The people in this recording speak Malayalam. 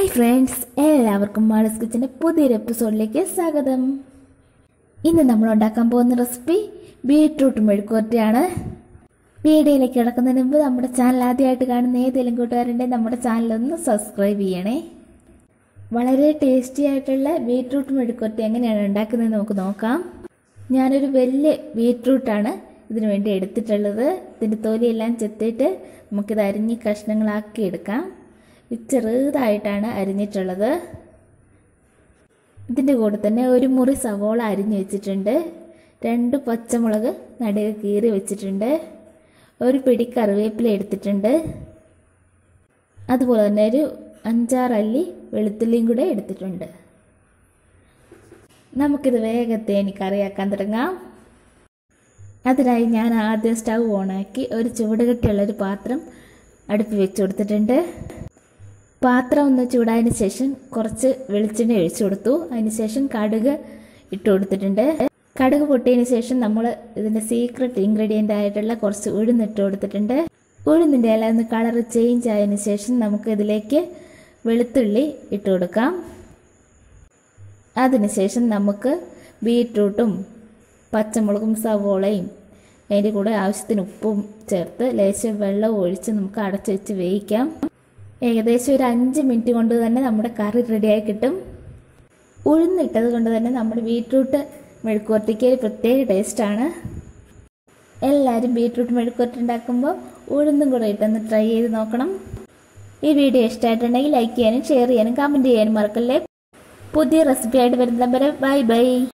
ഫ്രണ്ട്സ് എല്ലാവർക്കും മാളസ് കിച്ചൻ്റെ പുതിയൊരു എപ്പിസോഡിലേക്ക് സ്വാഗതം ഇന്ന് നമ്മൾ ഉണ്ടാക്കാൻ പോകുന്ന റെസിപ്പി ബീട്രൂട്ട് മെഴുക്കുവരട്ടിയാണ് വീഡിയോയിലേക്ക് കിടക്കുന്നതിന് മുമ്പ് നമ്മുടെ ചാനൽ ആദ്യമായിട്ട് കാണുന്ന ഏതെങ്കിലും കൂട്ടുകാരുണ്ടെങ്കിൽ നമ്മുടെ ചാനലൊന്ന് സബ്സ്ക്രൈബ് ചെയ്യണേ വളരെ ടേസ്റ്റി ആയിട്ടുള്ള ബീട്രൂട്ട് മെഴുക്കുവരട്ടി എങ്ങനെയാണ് ഉണ്ടാക്കുന്നത് നമുക്ക് നോക്കാം ഞാനൊരു വലിയ ബീട്രൂട്ടാണ് ഇതിനു വേണ്ടി എടുത്തിട്ടുള്ളത് ഇതിൻ്റെ തൊലിയെല്ലാം ചെത്തിയിട്ട് നമുക്കിത് അരിഞ്ഞ് കഷ്ണങ്ങളാക്കി എടുക്കാം ഇത് ചെറുതായിട്ടാണ് അരിഞ്ഞിട്ടുള്ളത് ഇതിൻ്റെ കൂടെ തന്നെ ഒരു മുറി സവോള അരിഞ്ഞ് വെച്ചിട്ടുണ്ട് രണ്ട് പച്ചമുളക് നടുക കീറി വെച്ചിട്ടുണ്ട് ഒരു പിടി കറിവേപ്പില എടുത്തിട്ടുണ്ട് അതുപോലെ തന്നെ ഒരു അഞ്ചാറ് അല്ലി വെളുത്തുള്ളിയും കൂടെ എടുത്തിട്ടുണ്ട് നമുക്കിത് വേഗത്തേനി കറിയാക്കാൻ തുടങ്ങാം അതിനായി ഞാൻ ആദ്യം സ്റ്റൗ ഓണാക്കി ഒരു ചൂടുകട്ടിയുള്ളൊരു പാത്രം അടുപ്പിൽ വെച്ച് കൊടുത്തിട്ടുണ്ട് പാത്രം ഒന്ന് ചൂടായതിന് ശേഷം കുറച്ച് വെളിച്ചെണ്ണ ഒഴിച്ചു കൊടുത്തു അതിന് ശേഷം കടുക് ഇട്ട് കൊടുത്തിട്ടുണ്ട് കടുക് പൊട്ടിയതിന് ശേഷം നമ്മൾ ഇതിൻ്റെ സീക്രട്ട് ഇൻഗ്രീഡിയൻ്റ് ആയിട്ടുള്ള കുറച്ച് ഉഴുന്നിട്ട് കൊടുത്തിട്ടുണ്ട് ഉഴുന്നിൻ്റെ ഇല ഒന്ന് കളർ ചേഞ്ച് ആയതിനു ശേഷം നമുക്ക് ഇതിലേക്ക് വെളുത്തുള്ളി ഇട്ട് കൊടുക്കാം അതിനുശേഷം നമുക്ക് ബീട്രൂട്ടും പച്ചമുളകും സവോളയും അതിൻ്റെ കൂടെ ആവശ്യത്തിന് ഉപ്പും ചേർത്ത് ലേശം വെള്ളം ഒഴിച്ച് നമുക്ക് അടച്ചു വെച്ച് വേവിക്കാം ഏകദേശം ഒരു അഞ്ച് മിനിറ്റ് കൊണ്ട് തന്നെ നമ്മുടെ കറി റെഡിയായി കിട്ടും ഉഴുന്നിട്ടത് കൊണ്ട് തന്നെ നമ്മുടെ ബീട്രൂട്ട് മെഴുക്കുവരട്ടിക്ക് ഒരു പ്രത്യേക ടേസ്റ്റാണ് എല്ലാവരും ബീട്രൂട്ട് മെഴുക്കുവരട്ടി ഉണ്ടാക്കുമ്പോൾ ഉഴുന്നും കൂടെ ഇട്ടൊന്ന് ട്രൈ ചെയ്ത് നോക്കണം ഈ വീഡിയോ ഇഷ്ടമായിട്ടുണ്ടെങ്കിൽ ലൈക്ക് ചെയ്യാനും ഷെയർ ചെയ്യാനും കമൻറ്റ് ചെയ്യാനും മറക്കല്ലേ പുതിയ റെസിപ്പി ആയിട്ട് വരുന്നവരെ ബൈ ബൈ